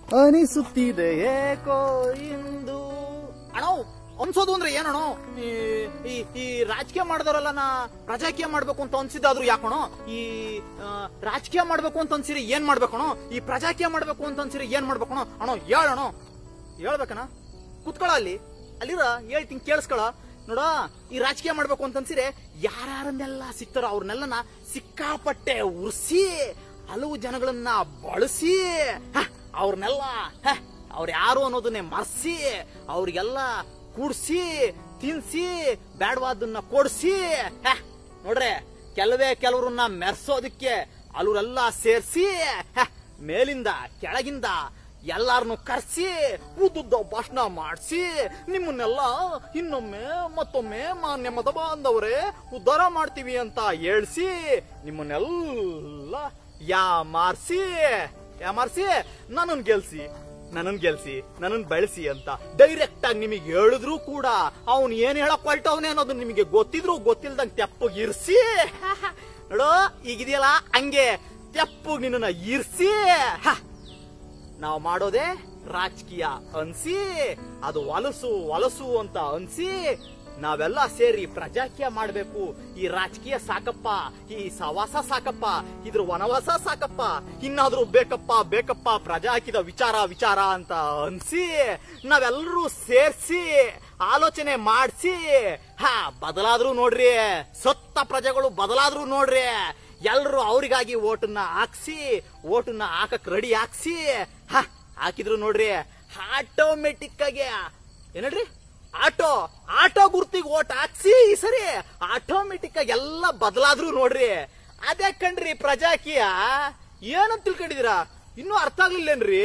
ಅನಿಸುತ್ತಿದೆ ಏಕೋ ಇಂದು ಅಣ್ಣ ಅನ್ಸೋದು ಅಂದ್ರೆ ಏನಣ್ಣ ಈ ಈ ಈ ರಾಜಕೀಯ ಮಾಡಿದವರಲ್ಲ ನಾ ಪ್ರಜಾಕೀಯ ಮಾಡ್ಬೇಕು ಅಂತ ಅನ್ಸಿದ್ದಾದ್ರು ಯಾಕಣೋ ಈ ಆ, ರಾಜಕೀಯ ಮಾಡ್ಬೇಕು ಅಂತ ಅನ್ಸಿರಿ ಏನ್ ಮಾಡ್ಬೇಕಣೋ ಈ ಪ್ರಜಾಕೀಯ ಮಾಡ್ಬೇಕು ಅಂತ ಅನ್ಸಿರಿ ಏನ್ ಮಾಡ್ಬೇಕಣೋ ಅಣ್ಣ ಹೇಳಣ ಹೇಳ್ಬೇಕನ ಕುತ್ಕೊಳ ಅಲ್ಲಿ ಅಲ್ಲಿರ ಹೇಳ್ತೀನಿ ಕೇಳಿಸ್ಕೊಳ ನೋಡ ಈ ರಾಜಕೀಯ ಮಾಡ್ಬೇಕು ಅಂತ ಅನ್ಸಿರೆ ಯಾರ್ಯಾರನ್ನೆಲ್ಲ ಸಿಗ್ತಾರೋ ಅವ್ರನ್ನೆಲ್ಲನ ಸಿಕ್ಕಾಪಟ್ಟೆ ಉರ್ಸಿ ಹಲವು ಜನಗಳನ್ನ ಬಳಸಿ ಹ, ಅವ್ರನ್ನೆಲ್ಲ ಹ, ಅವ್ರ ಯಾರು ಅನ್ನೋದನ್ನೇ ಮರ್ಸಿ ಅವ್ರಿಗೆಲ್ಲ ಕೂಡ್ಸಿ ತಿನ್ಸಿ ಬ್ಯಾಡವಾದನ್ನ ಕೊಡ್ಸಿ ಹ, ನೋಡ್ರೆ ಕೆಲವೇ ಕೆಲವ್ರನ್ನ ಮೆರ್ಸೋದಕ್ಕೆ ಅಲ್ಲೂರೆಲ್ಲ ಸೇರ್ಸಿ ಹ, ಮೇಲಿಂದ ಕೆಳಗಿಂದ ಎಲ್ಲಾರನ್ನು ಕರ್ಸಿ ಉದ್ದುದ್ದ ಭಾಷಣ ಮಾಡಿಸಿ ನಿಮ್ಮನ್ನೆಲ್ಲ ಇನ್ನೊಮ್ಮೆ ಮತ್ತೊಮ್ಮೆ ಮಾನ್ಯ ಮತ ಬಾಂಧವರೇ ಉದ್ಧಾರ ಮಾಡ್ತೀವಿ ಅಂತ ಹೇಳ್ಸಿ ನಿಮ್ಮನ್ನೆಲ್ಲ ಯಾ ಮಾರ್ಸಿ ಯಾ ಮಾರ್ಸಿ ನನ್ನನ್ ಗೆಲ್ಸಿ ನನ್ನನ್ ಗೆಲ್ಸಿ ನನ್ನನ್ ಬೆಳೆಸಿ ಅಂತ ಡೈರೆಕ್ಟ್ ಆಗಿ ನಿಮಗೆ ಹೇಳಿದ್ರು ಕೂಡ ಅವನ್ ಏನ್ ಹೇಳಕ್ ಹೊಲ್ಟವನೇ ಅನ್ನೋದು ನಿಮಗೆ ಗೊತ್ತಿದ್ರು ಗೊತ್ತಿಲ್ದಂಗ್ ತೆಪ್ಪಗ್ ಇರ್ಸಿ ನೋಡು ಈಗಿದೆಯಲ್ಲ ಹಂಗೆ ತೆಪ್ಪಗ್ ನಿನ್ನ ಇರ್ಸಿ ಹ. ನಾವು ಮಾಡೋದೇ ರಾಜಕೀಯ ಅನ್ಸಿ ಅದು ವಲಸು ವಲಸು ಅಂತ ಅನ್ಸಿ ನಾವೆಲ್ಲ ಸೇರಿ ಪ್ರಜಾಕೀಯ ಮಾಡ್ಬೇಕು ಈ ರಾಜಕೀಯ ಸಾಕಪ್ಪ ಈ ಸವಾಸ ಸಾಕಪ್ಪ ಇದ್ರ ವನವಾಸ ಸಾಕಪ್ಪ ಇನ್ನಾದ್ರೂ ಬೇಕಪ್ಪ ಬೇಕಪ್ಪ ಪ್ರಜಾಕಿದ ವಿಚಾರ ವಿಚಾರ ಅಂತ ಅನ್ಸಿ ನಾವೆಲ್ಲರೂ ಸೇರ್ಸಿ ಆಲೋಚನೆ ಮಾಡಿಸಿ ಹಾ ಬದಲಾದ್ರೂ ನೋಡ್ರಿ ಸತ್ತ ಪ್ರಜೆಗಳು ಬದಲಾದ್ರೂ ನೋಡ್ರಿ ಎಲ್ರು ಅವ್ರಿಗಾಗಿ ಓಟನ್ನ ಹಾಕ್ಸಿ ಓಟನ್ನ ಹಾಕಕ್ ರೆಡಿ ಹಾಕ್ಸಿ ಹ ಹಾಕಿದ್ರು ನೋಡ್ರಿ ಆಟೋಮೆಟಿಕ್ ಆಗಿ ಏನಡ್ರಿ ಆಟೋ ಆಟೋ ಗುರ್ತಿಗೆ ಓಟ್ ಹಾಕ್ಸಿ ಈ ಸರಿ ಆಟೋಮೆಟಿಕ್ ಆಗಿ ಎಲ್ಲ ಬದಲಾದ್ರು ನೋಡ್ರಿ ಅದೇ ಕಣ್ರಿ ಪ್ರಜಾಕೀಯ ಏನಂತ ತಿಳ್ಕೊಂಡಿದೀರಾ ಇನ್ನೂ ಅರ್ಥ ಆಗ್ಲಿಲ್ಲೇನ್ರಿ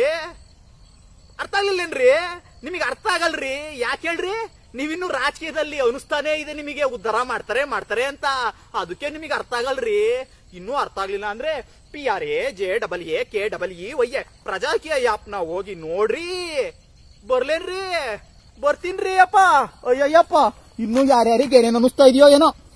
ಅರ್ಥ ಆಗ್ಲಿಲ್ಲೇನ್ರಿ ನಿಮಗೆ ಅರ್ಥ ಆಗಲ್ರಿ ಯಾಕೆ ಹೇಳ್ರಿ ನೀವಿನ್ನು ರಾಜಕೀಯದಲ್ಲಿ ಅನಿಸ್ತಾನೆ ಇದೆ ನಿಮಗೆ ಉದ್ಧಾರ ಮಾಡ್ತಾರೆ ಮಾಡ್ತಾರೆ ಅಂತ ಅದಕ್ಕೆ ನಿಮಗೆ ಅರ್ಥ ಆಗಲ್ರಿ ಇನ್ನೂ ಅರ್ಥ ಆಗ್ಲಿಲ್ಲ ಅಂದ್ರೆ P R A J double A K double E Y A Prajaakeeya ಯಾಪ್ನ ಹೋಗಿ ನೋಡ್ರಿ ಬರ್ಲೇನ್ರಿ ಬರ್ತೀನ್ರಿ ಅಪ್ಪ ಅಯ್ಯಯ್ಯಪ್ಪ ಇನ್ನು ಯಾರ್ಯಾರಿಗೆ ಏನೇನು ಅನಿಸ್ತಾ ಇದೆಯೋ ಏನೋ